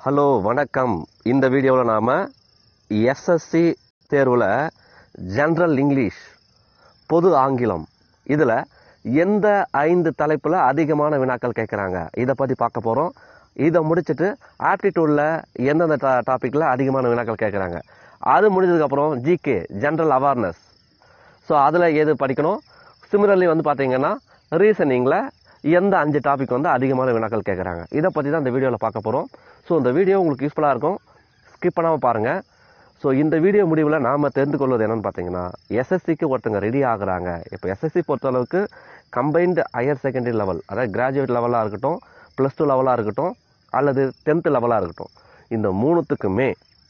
hello வணக்கம் இந்த வீடியோவில் நாம் எஸ்எஸ்சி தேர்வில் ஜென்ரல் இங்கிலீஷ் பொது ஆங்கிலம் இதில் எந்த ஐந்து தலைப்பில் அதிகமான வினாக்கள் கேட்குறாங்க இதை பற்றி பார்க்க போகிறோம் இதை முடிச்சுட்டு ஆப்டிடியூடில் எந்தெந்த டா டாப்பிக்கில் அதிகமான வினாக்கள் கேட்குறாங்க அது முடிஞ்சதுக்கப்புறம் ஜிகே ஜென்ரல் அவேர்னஸ் ஸோ அதில் எது படிக்கணும் சிமிலர்லி வந்து பார்த்தீங்கன்னா ரீசனிங்கில் எந்த அஞ்சு டாபிக் வந்து அதிகமான வினாக்கள் கேட்குறாங்க இதை பற்றி தான் இந்த வீடியோவில் பார்க்க போகிறோம் ஸோ இந்த வீடியோ உங்களுக்கு யூஸ்ஃபுல்லாக இருக்கும் ஸ்கிப் பண்ணாமல் பாருங்கள் ஸோ இந்த வீடியோ முடிவில் நாம் தெரிந்து கொள்வது என்னென்னு பார்த்தீங்கன்னா எஸ்எஸ்சிக்கு ஒருத்தங்க ரெடி ஆகுறாங்க இப்போ எஸ்எஸ்சி பொறுத்தளவுக்கு கம்பைன்டு ஹையர் செகண்டரி லெவல் அதாவது கிராஜுவேட் லெவலாக இருக்கட்டும் ப்ளஸ் டூ லெவலாக இருக்கட்டும் அல்லது டென்த்து லெவலாக இருக்கட்டும் இந்த மூணுத்துக்குமே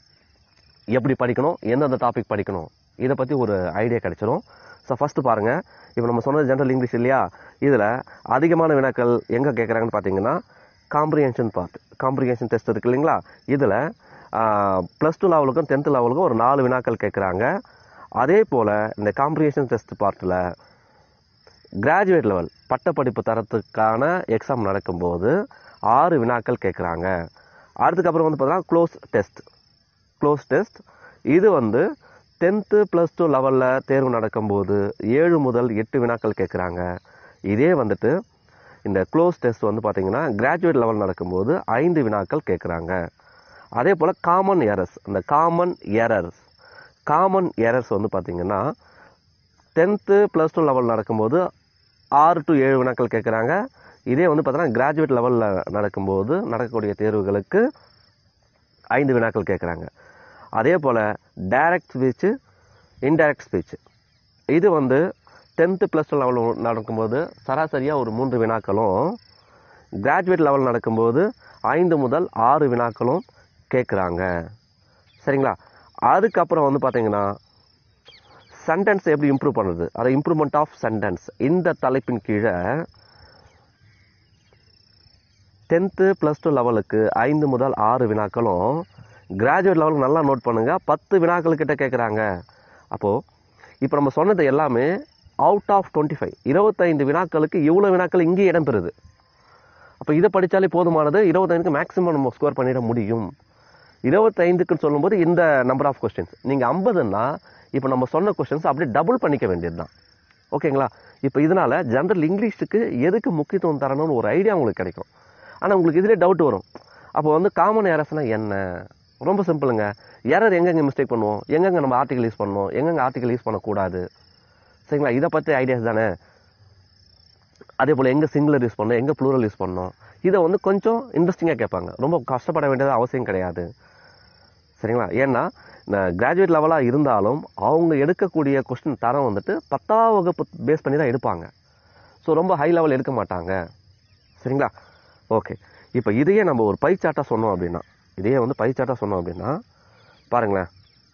எப்படி படிக்கணும் எந்தெந்த டாபிக் படிக்கணும் இதை பற்றி ஒரு ஐடியா கிடைச்சிரும் ஸோ ஃபஸ்ட்டு பாருங்கள் இப்போ நம்ம சொன்னது ஜென்ரல் இங்கிலீஷ் இல்லையா இதில் அதிகமான வினாக்கள் எங்கே கேட்குறாங்கன்னு பார்த்தீங்கன்னா காம்ப்ரிஹென்ஷன் பார்ட் காம்ப்ரிஹென்ஷன் டெஸ்ட் இருக்கு இல்லைங்களா இதில் ப்ளஸ் டூ லெவலுக்கும் டென்த்து லெவலுக்கும் ஒரு நாலு வினாக்கள் கேட்குறாங்க அதே போல் இந்த காம்ப்ரிஹென்ஷன் டெஸ்ட் பார்ட்டில் கிராஜுவேட் லெவல் பட்டப்படிப்பு தரத்துக்கான எக்ஸாம் நடக்கும்போது ஆறு வினாக்கள் கேட்குறாங்க அதுக்கப்புறம் வந்து பார்த்தீங்கன்னா க்ளோஸ் டெஸ்ட் க்ளோஸ் டெஸ்ட் இது வந்து டென்த்து ப்ளஸ் டூ லெவலில் தேர்வு நடக்கும்போது ஏழு முதல் எட்டு வினாக்கள் கேட்குறாங்க இதே வந்துட்டு இந்த க்ளோஸ் டெஸ்ட் வந்து பார்த்தீங்கன்னா கிராஜுவேட் லெவல் நடக்கும்போது ஐந்து வினாக்கள் கேட்குறாங்க அதே போல் காமன் எரர்ஸ் இந்த காமன் எரர்ஸ் காமன் எரர்ஸ் வந்து பார்த்தீங்கன்னா டென்த்து ப்ளஸ் டூ லெவல் நடக்கும்போது ஆறு டு ஏழு வினாக்கள் கேட்குறாங்க இதே வந்து பார்த்தீங்கன்னா கிராஜுவேட் லெவலில் நடக்கும்போது நடக்கக்கூடிய தேர்வுகளுக்கு ஐந்து வினாக்கள் கேட்குறாங்க அதே போல் டைரக்ட் ஸ்பீச்சு இன்டைரக்ட் ஸ்பீச் இது வந்து டென்த்து ப்ளஸ் டூ லெவல் நடக்கும்போது சராசரியாக ஒரு மூன்று வினாக்களும் கிராஜுவேட் லெவல் நடக்கும்போது ஐந்து முதல் ஆறு வினாக்களும் கேட்குறாங்க சரிங்களா அதுக்கப்புறம் வந்து பார்த்தீங்கன்னா சென்டென்ஸ் எப்படி இம்ப்ரூவ் பண்ணுறது அதை இம்ப்ரூவ்மெண்ட் ஆஃப் சென்டென்ஸ் இந்த தலைப்பின் கீழே டென்த்து ப்ளஸ் டூ லெவலுக்கு ஐந்து முதல் ஆறு வினாக்களும் கிராஜுவேட் லெவலுக்கு நல்லா நோட் பண்ணுங்கள் பத்து வினாக்கள் கிட்ட கேட்குறாங்க அப்போது இப்போ நம்ம சொன்னது எல்லாமே அவுட் ஆஃப் டுவெண்ட்டி ஃபைவ் இருபத்தைந்து வினாக்களுக்கு இவ்வளோ வினாக்கள் இங்கே இடம்பெறுது அப்போ இதை படித்தாலே போதுமானது இருபத்தைந்துக்கு மேக்ஸிமம் நம்ம ஸ்கோர் பண்ணிட முடியும் இருபத்தைந்துக்குன்னு சொல்லும்போது இந்த நம்பர் ஆஃப் கொஸ்டின்ஸ் நீங்கள் ஐம்பதுன்னா இப்போ நம்ம சொன்ன கொஸ்டின்ஸ் அப்படியே டபுள் பண்ணிக்க வேண்டியது தான் ஓகேங்களா இப்போ இதனால் ஜென்ரல் இங்கிலீஷுக்கு எதுக்கு முக்கியத்துவம் தரணும்னு ஒரு ஐடியா உங்களுக்கு கிடைக்கும் ஆனால் உங்களுக்கு இதிலே டவுட் வரும் அப்போ வந்து காமன் ஏரஸ்னால் என்ன ரொம்ப சிம்பிளுங்க எரர் எங்கெங்கே மிஸ்டேக் பண்ணுவோம் எங்கெங்கே நம்ம ஆர்டிகல் யூஸ் பண்ணணும் எங்கெங்கே ஆர்டிகல் யூஸ் பண்ணக்கூடாது சரிங்களா இதை பற்றி ஐடியாஸ் தானே அதே போல் எங்கே சிங்குலர் யூஸ் பண்ணணும் எங்கே ப்ளூரல் யூஸ் பண்ணணும் இதை வந்து கொஞ்சம் இன்ட்ரெஸ்டிங்காக கேட்பாங்க ரொம்ப கஷ்டப்பட வேண்டியது அவசியம் கிடையாது சரிங்களா ஏன்னா இந்த கிராஜுவேட் லெவலாக இருந்தாலும் அவங்க எடுக்கக்கூடிய கொஸ்டின் தரம் வந்துட்டு பத்தாம் வகுப்பு பேஸ் பண்ணி தான் எடுப்பாங்க ஸோ ரொம்ப ஹை லெவல் எடுக்க மாட்டாங்க சரிங்களா ஓகே இப்போ இதையே நம்ம ஒரு பை சார்ட்டாக சொன்னோம் அப்படின்னா இதையே வந்து பை சார்ட்டாக சொன்னோம் அப்படின்னா பாருங்களேன்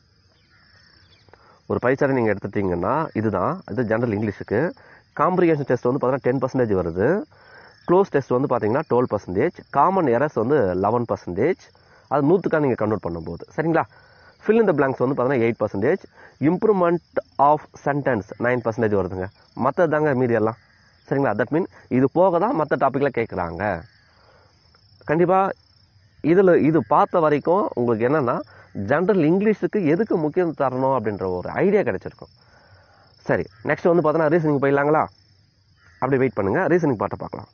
ஒரு பை சார்ட்டை நீங்கள் எடுத்துட்டீங்கன்னா இதுதான் இது ஜென்ரல் இங்கிலீஷுக்கு காம்ப்ரிகேஷன் டெஸ்ட் வந்து பார்த்தீங்கன்னா டென் பர்சன்டேஜ் வருது க்ளோஸ் டெஸ்ட் வந்து பார்த்தீங்கன்னா டுவெல் பர்சன்டேஜ் காமன் எரர்ஸ் வந்து லெவன் பர்சன்டேஜ் அது நூற்றுக்காக நீங்கள் கன்வெர்ட் பண்ணும்போது சரிங்களா ஃபில் இந்த பிளாங்க்ஸ் வந்து பார்த்தீங்கன்னா eight percentage improvement of sentence nine percentage வருதுங்க மற்றது தாங்க மீதி எல்லாம் சரிங்களா தட் மீன் இது போக தான் மற்ற டாப்பிக்கில் கேட்குறாங்க கண்டிப்பாக இதில் இது பார்த்த வரைக்கும் உங்களுக்கு என்னென்னா ஜென்ரல் இங்கிலீஷுக்கு எதுக்கு முக்கியம் தரணும் அப்படின்ற ஒரு ஐடியா கிடைச்சிருக்கும் சரி நெக்ஸ்ட் வந்து பார்த்தோன்னா ரீசனிங் போயிடலாங்களா அப்படி வெயிட் பண்ணுங்கள் ரீசனிங் பாட்டை பார்க்கலாம்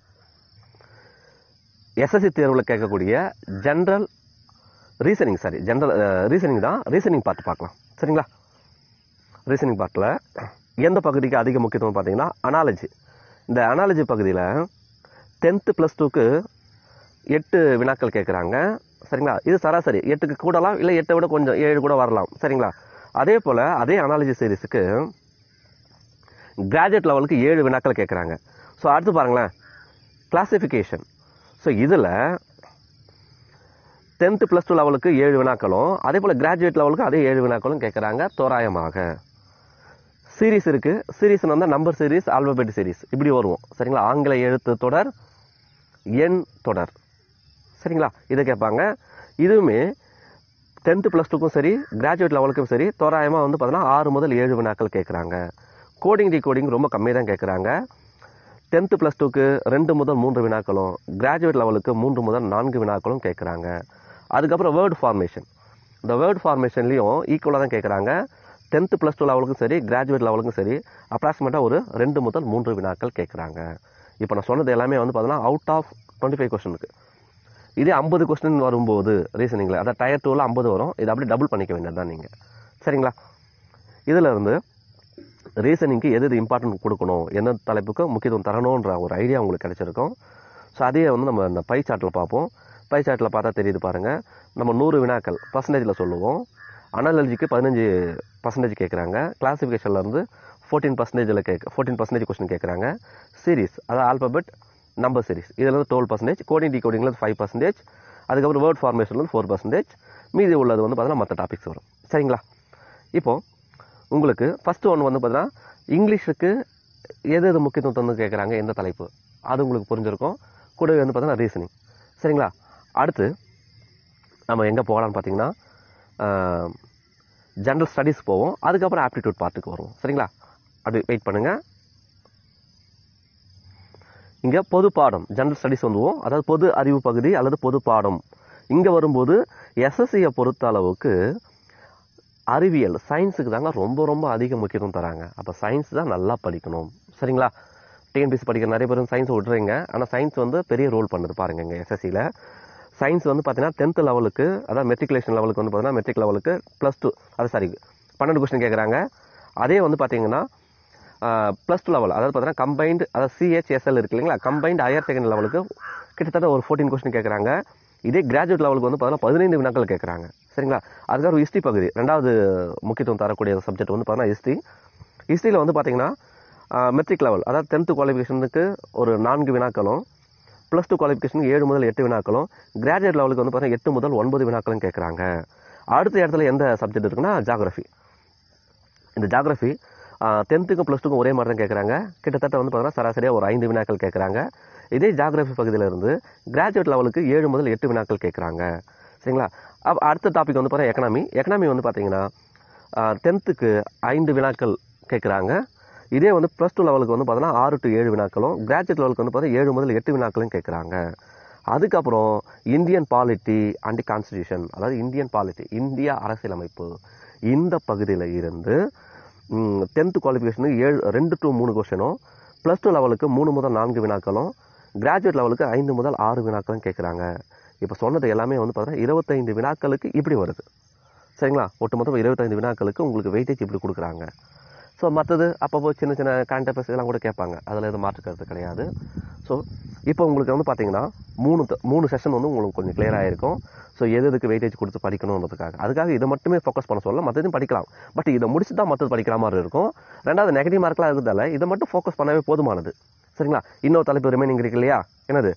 எஸ்எஸ்சி தேர்வில் கேட்கக்கூடிய general reasoning sorry general reasoning தான் ரீசனிங் பார்த்து பார்க்கலாம் சரிங்களா ரீசனிங் பார்ட்டில் எந்த பகுதிக்கு அதிக முக்கியத்துவம் பார்த்தீங்கன்னா அனாலஜி இந்த அனாலஜி பகுதியில் டென்த்து ப்ளஸ் டூக்கு எட்டு வினாக்கள் கேட்குறாங்க சரிங்களா இது சராசரி எட்டுக்கு கூடலாம் இல்லை எட்டை விட கொஞ்சம் ஏழு கூட வரலாம் சரிங்களா அதே போல் அதே அனாலஜி சீரீஸுக்கு கிராஜுவேட் லெவலுக்கு ஏழு வினாக்கள் கேட்குறாங்க ஸோ அடுத்து பாருங்களேன் கிளாசிஃபிகேஷன் ஸோ இதில் டென்த்து ப்ளஸ் டூ லெவலுக்கு ஏழு வினாக்களும் அதே போல் கிராஜுவேட் லெவலுக்கு அதே ஏழு வினாக்களும் கேட்குறாங்க தோராயமாக சீரீஸ் இருக்குது சீரீஸ் வந்து நம்பர் சீரீஸ் ஆல்பபெட் சீரீஸ் இப்படி வருவோம் சரிங்களா ஆங்கில எழுத்து தொடர் எண் தொடர் சரிங்களா இதை கேட்பாங்க இதுவுமே டென்த்து ப்ளஸ் டூக்கும் சரி கிராஜுவேட் லெவலுக்கும் சரி தோராயமாக வந்து பார்த்தீங்கன்னா ஆறு முதல் ஏழு வினாக்கள் கேட்குறாங்க கோடிங் டி கோடிங் ரொம்ப கம்மி தான் கேட்குறாங்க டென்த்து ப்ளஸ் டூக்கு ரெண்டு முதல் மூன்று வினாக்களும் கிராஜுவேட் லெவலுக்கு மூன்று முதல் நான்கு வினாக்களும் கேட்குறாங்க அதுக்கப்புறம் வேர்டு ஃபார்மேஷன் இந்த வேர்டு ஃபார்மேஷன்லேயும் ஈக்குவலாக தான் கேட்குறாங்க டென்த்து ப்ளஸ் டூ லெவலுக்கும் சரி கிராஜுவேட் லெவலுக்கும் சரி அப்ராக்சிமேட்டாக ஒரு ரெண்டு முதல் மூன்று வினாக்கள் கேட்குறாங்க இப்போ நான் சொன்னது எல்லாமே வந்து பார்த்தீங்கன்னா அவுட் ஆஃப் டுவெண்ட்டி ஃபைவ் கொஸ்டினுக்கு இதே ஐம்பது கொஸ்டின் வரும்போது ரீசனிங்கில் அதாவது டயர் டூவில் ஐம்பது வரும் இதை அப்படியே டபுள் பண்ணிக்க வேண்டியது தான் நீங்கள் சரிங்களா இதில் இருந்து ரீசனிங்க்கு எது எது இம்பார்ட்டன்ட் கொடுக்கணும் எந்த தலைப்புக்கு முக்கியத்துவம் தரணுன்ற ஒரு ஐடியா உங்களுக்கு கிடைச்சிருக்கும் ஸோ அதையே வந்து நம்ம இந்த பை சார்ட்டில் பார்ப்போம் பை சார்ட்டில் பார்த்தா தெரியுது பாருங்கள் நம்ம நூறு வினாக்கள் பர்சன்டேஜில் சொல்லுவோம் அனாலஜிக்கு பதினஞ்சு பர்சன்டேஜ் கேட்குறாங்க கிளாசிஃபிகேஷனில் இருந்து ஃபோர்டீன் பர்சன்டேஜில் கேட்க ஃபோர்டீன் பர்சன்டேஜ் கொஸ்டின் கேட்குறாங்க சீரிஸ் அதாவது ஆல்பபெட் நம்பர் சீரிஸ் இதில் வந்து டுவெல் பர்சன்டேஜ் கோடிங் டிகோடிங்கில் ஃபைவ் பர்சன்டேஜ் அதுக்கப்புறம் வேர்ட் ஃபார்மேஷனில் ஃபோர் பர்சன்டேஜ் மீதி உள்ளது வந்து பார்த்தீங்கன்னா மற்ற டாபிக்ஸ் வரும் சரிங்களா இப்போது உங்களுக்கு ஃபஸ்ட்டு ஒன்று வந்து பார்த்தீங்கன்னா இங்கிலீஷுக்கு எது எது முக்கியத்துவம் தந்து கேட்குறாங்க எந்த தலைப்பு அது உங்களுக்கு புரிஞ்சிருக்கும் கூடவே வந்து பார்த்தீங்கன்னா ரீசனிங் சரிங்களா அடுத்து நம்ம எங்கே போகலான்னு பார்த்தீங்கன்னா ஜென்ரல் ஸ்டடீஸ் போவோம் அதுக்கப்புறம் ஆப்டிடியூட் பார்ட்டுக்கு வருவோம் சரிங்களா அப்படி வெயிட் பண்ணுங்கள் இங்கே பொது பாடம் ஜென்ரல் ஸ்டடீஸ் வந்துவோம் அதாவது பொது அறிவு பகுதி அல்லது பொது பாடம் இங்கே வரும்போது எஸ்எஸ்சியை பொறுத்த அளவுக்கு அறிவியல் சயின்ஸுக்கு தாங்க ரொம்ப ரொம்ப அதிக முக்கியத்துவம் தராங்க அப்போ சயின்ஸ் தான் நல்லா படிக்கணும் சரிங்களா டிஎன்பிசி படிக்கிற நிறைய பேரும் சயின்ஸ் விட்றீங்க ஆனால் சயின்ஸ் வந்து பெரிய ரோல் பண்ணுது பாருங்க இங்கே எஸ்எஸ்சியில் சயின்ஸ் வந்து பார்த்தீங்கன்னா டென்த்து லெவலுக்கு அதாவது மெட்ரிகுலேஷன் லெவலுக்கு வந்து பார்த்தீங்கன்னா மெட்ரிக் லெவலுக்கு ப்ளஸ் டூ அது சாரி பன்னெண்டு கொஸ்டின் கேட்குறாங்க அதே வந்து பார்த்தீங்கன்னா ப்ளஸ் டூ லெவல் அதாவது பார்த்தீங்கன்னா கம்பைன்டு அதாவது சிஹெச்எஸ்எல் இருக்கு இல்லைங்களா கம்பைன்டு ஹையர் செகண்ட் லெவலுக்கு கிட்டத்தட்ட ஒரு ஃபோர்டீன் கொஸ்டின் கேட்குறாங்க இதே கிராஜுவேட் லெவலுக்கு வந்து பார்த்தீங்கன்னா பதினைந்து வினாக்கள் கேட்குறாங்க சரிங்களா அதுக்காக ஹிஸ்ட்ரி பகுதி ரெண்டாவது முக்கியத்துவம் தரக்கூடிய சப்ஜெக்ட் வந்து பார்த்தீங்கன்னா ஹிஸ்ட்ரி ஹிஸ்ட்ரியில் வந்து பார்த்தீங்கன்னா மெட்ரிக் லெவல் அதாவது டென்த்து குவாலிஃபிகேஷனுக்கு ஒரு நான்கு வினாக்களும் ப்ளஸ் டூ குவாலிஃபிகேஷனுக்கு ஏழு முதல் எட்டு வினாக்களும் கிராஜுவேட் லெவலுக்கு வந்து பார்த்தீங்கன்னா எட்டு முதல் ஒன்பது வினாக்களும் கேட்குறாங்க அடுத்த இடத்துல எந்த சப்ஜெக்ட் இருக்குன்னா ஜாகிரஃபி இந்த ஜாகிரஃபி டென்த்துக்கும் ப்ளஸ் டூக்கும் ஒரே மாதிரி தான் கேட்குறாங்க கிட்டத்தட்ட வந்து பார்த்தீங்கன்னா சராசரியாக ஒரு ஐந்து வினாக்கள் கேட்குறாங்க இதே ஜாகிரஃபி பகுதியில இருந்து கிராஜுவேட் லெவலுக்கு ஏழு முதல் எட்டு வினாக்கள் கேட்குறாங்க சரிங்களா அப்போ அடுத்த டாபிக் வந்து பார்த்தீங்கன்னா எக்கனாமி எக்கனாமி வந்து பார்த்தீங்கன்னா டென்த்துக்கு ஐந்து வினாக்கள் கேட்குறாங்க இதே வந்து ப்ளஸ் டூ லெவலுக்கு வந்து பார்த்தீங்கன்னா ஆறு டு ஏழு வினாக்களும் கிராஜுவேட் லெவலுக்கு வந்து பார்த்தீங்கன்னா ஏழு முதல் எட்டு வினாக்களும் கேட்குறாங்க அதுக்கப்புறம் இந்தியன் பாலிட்டி அண்ட் கான்ஸ்டியூஷன் அதாவது இந்தியன் பாலிட்டி இந்திய அரசியலமைப்பு இந்த பகுதியில் இருந்து டென்த்து குவாலிஃபிகேஷனுக்கு ஏழு ரெண்டு டு மூணு கொஸ்டினும் ப்ளஸ் டூ லெவலுக்கு மூணு முதல் நான்கு வினாக்களும் கிராஜுவேட் லெவலுக்கு ஐந்து முதல் ஆறு வினாக்களும் கேட்குறாங்க இப்போ சொன்னது எல்லாமே வந்து பார்த்தீங்கன்னா இருபத்தைந்து வினாக்களுக்கு இப்படி வருது சரிங்களா ஒட்டுமொத்தம் இருபத்தைந்து வினாக்களுக்கு உங்களுக்கு வெயிட்டேஜ் இப்படி கொடுக்குறாங்க ஸோ மற்றது அப்பப்போ சின்ன சின்ன கான்டெபஸ் இதெல்லாம் கூட கேட்பாங்க அதில் எதுவும் மாற்று கருத்து கிடையாது ஸோ இப்போ உங்களுக்கு வந்து பார்த்தீங்கன்னா மூணு த- மூணு செஷன் வந்து உங்களுக்கு கொஞ்சம் clear ஆயிருக்கும் ஸோ எது எதுக்கு வெயிட்டேஜ் கொடுத்து படிக்கணுன்றதுக்காக அதுக்காக இதை மட்டுமே ஃபோக்கஸ் பண்ண சொல்ல மற்றதையும் படிக்கலாம் பட் இதை முடிச்சு தான் மற்றது படிக்கிற மாதிரி இருக்கும் ரெண்டாவது நெகட்டிவ் மார்க்லாம் இருக்கிறதால இதை மட்டும் ஃபோக்கஸ் பண்ணவே போதுமானது சரிங்களா இன்னொரு தலைப்பு ரிமைனிங் இருக்கு இல்லையா என்னது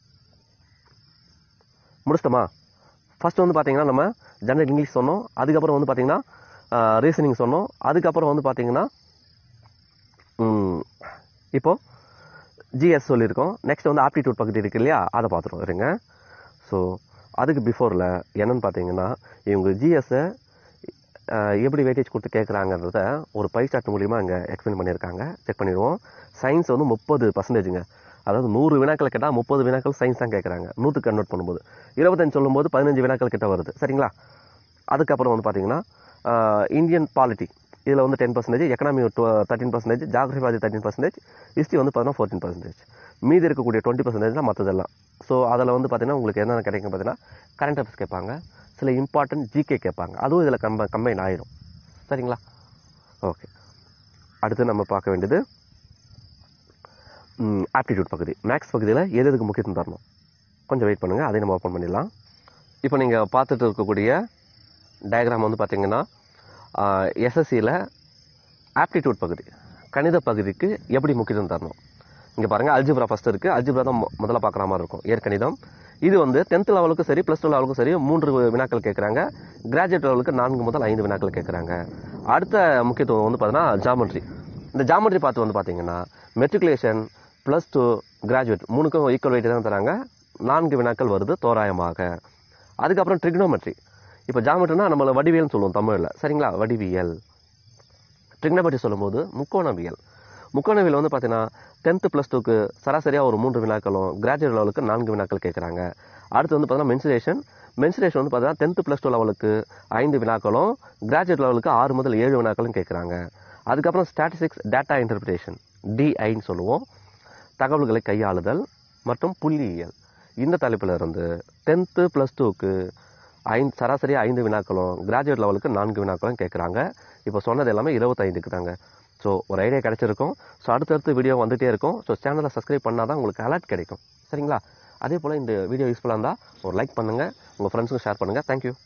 முடிச்சிட்டோமா ஃபர்ஸ்ட் வந்து பார்த்தீங்கன்னா நம்ம ஜெனரல் இங்கிலீஷ் சொன்னோம் அதுக்கப்புறம் வந்து பார்த்தீங்கன்னா ரீசனிங் சொன்னோம் அதுக்கப்புறம் வந்து பார்த்தீங்கன்னா ம், இப்போ ஜிஎஸ் சொல்லியிருக்கோம் நெக்ஸ்ட் வந்து ஆப்டிடியூட் பகுதி இருக்கு இல்லையா அதை பார்த்துருவோம் இருங்க ஸோ அதுக்கு பிஃபோரில் என்னன்னு பார்த்தீங்கன்னா இவங்க ஜிஎஸ்ஸை எப்படி வெயிட்டேஜ் கொடுத்து கேட்குறாங்கன்றத ஒரு பை சார்ட் மூலியமாக இங்கே எக்ஸ்பிளைன் பண்ணியிருக்காங்க செக் பண்ணிடுவோம் சயின்ஸ் வந்து முப்பது பர்சன்டேஜுங்க அதாவது நூறு வினாக்கள் கேட்டால் முப்பது வினாக்கள் சயின்ஸ் தான் கேட்குறாங்க நூற்றுக்கு கன்வெர்ட் பண்ணும்போது இருபத்தஞ்சு சொல்லும்போது பதினஞ்சு வினாக்கள் கிட்ட வருது சரிங்களா அதுக்கப்புறம் வந்து பார்த்தீங்கன்னா இந்தியன் பாலிட்டி இதில் வந்து ten percentage economy thirteen percentage geography அது தேர்ட்டின் பர்சன்டேஜ் ஹிஸ்ட்ரி வந்து பார்த்தீங்கன்னா ஃபோர்டீன் பர்சன்டேஜ் மீதி இருக்கக்கூடிய டுவெண்ட்டி பர்சன்டேஜ் தான் மற்றதெல்லாம் ஸோ அதில் வந்து பார்த்தீங்கன்னா உங்களுக்கு என்னென்ன கிடைக்கும் பார்த்தீங்கன்னா கரண்ட் அஃபேர்ஸ் கேட்பாங்க சில இம்பார்ட்டன்ட் ஜிகே கேட்பாங்க அதுவும் இதில் கம்ப கம்பைன் ஆயிரும் சரிங்களா ஓகே அடுத்து நம்ம பார்க்க வேண்டியது ஆப்டிடியூட் பகுதி மேக்ஸ் பகுதியில் எது எதுக்கு முக்கியத்துவம் தரணும் கொஞ்சம் வெயிட் பண்ணுங்கள் அதையும் நம்ம ஓப்பன் பண்ணிடலாம் இப்போ நீங்கள் பார்த்துட்டு இருக்கக்கூடிய டயக்ராம் வந்து பார்த்தீங்கன்னா எஸ்எஸ்சியில் ஆப்டிடியூட் பகுதி கணித பகுதிக்கு எப்படி முக்கியத்துவம் தரணும் இங்கே பாருங்கள் அல்ஜிப்ரா ஃபஸ்ட் இருக்குது அல்ஜிப்ரா தான் மொ- முதல்ல பார்க்குற மாதிரி இருக்கும் இயற்கணிதம் இது வந்து டென்த் லெவலுக்கும் சரி ப்ளஸ் டூ லெவலுக்கும் சரி மூன்று வினாக்கள் கேட்குறாங்க கிராஜுவேட் லெவலுக்கு நான்கு முதல் ஐந்து வினாக்கள் கேட்குறாங்க அடுத்த முக்கியத்துவம் வந்து பார்த்தீங்கன்னா ஜாமெட்ரி இந்த ஜாமெட்ரி பார்த்து வந்து பார்த்தீங்கன்னா மெட்ரிகுலேஷன் ப்ளஸ் டூ கிராஜுவேட் மூணுக்கும் ஈக்குவல் வெயிட் தான் தராங்க நான்கு வினாக்கள் வருது தோராயமாக அதுக்கப்புறம் ட்ரிக்னோமெட்ரி இப்போ ஜாமெட்ரினா நம்மள வடிவியல்னு சொல்லுவோம் தமிழில் சரிங்களா வடிவியல் ட்ரிக்னோமெட்ரி சொல்லும்போது முக்கோணவியல் முக்கோணவியல் வந்து பார்த்தீங்கன்னா டென்த்து ப்ளஸ் டூக்கு சராசரியாக ஒரு மூன்று வினாக்களும் கிராஜுவேட் லெவலுக்கு நான்கு வினாக்கள் கேட்குறாங்க அடுத்து வந்து பார்த்தீங்கன்னா மென்சுரேஷன் மென்சுரேஷன் வந்து பார்த்தீங்கன்னா டென்த்து ப்ளஸ் டூ லெவலுக்கு ஐந்து வினாக்களும் கிராஜுவேட் லெவலுக்கு ஆறு முதல் ஏழு வினாக்களும் கேட்குறாங்க அதுக்கப்புறம் ஸ்டாட்டிஸ்டிக்ஸ் டேட்டா இன்டர்பிரேஷன் டிஐன்னு சொல்லுவோம் தகவல்களை கையாளுதல் மற்றும் புள்ளியியல் இந்த தலைப்பில் இருந்து டென்த்து ப்ளஸ் டூக்கு ஐந்து சராசரியாக ஐந்து வினாக்களும் கிராஜுவேட் லெவலுக்கு நான்கு வினாக்களும் கேட்குறாங்க இப்போ சொன்னது எல்லாமே இருபத்தைந்துக்கு தாங்க ஸோ ஒரு ஐடியா கிடைச்சிருக்கும் ஸோ அடுத்தடுத்து வீடியோ வந்துகிட்டே இருக்கும் ஸோ சேனலை சப்ஸ்கிரைப் பண்ணால் தான் உங்களுக்கு அலர்ட் கிடைக்கும் சரிங்களா அதே போல் இந்த வீடியோ யூஸ்ஃபுல்லாக இருந்தால் ஒரு லைக் பண்ணுங்கள் உங்கள் ஃப்ரெண்ட்ஸுக்கும் ஷேர் பண்ணுங்கள் தேங்க்யூ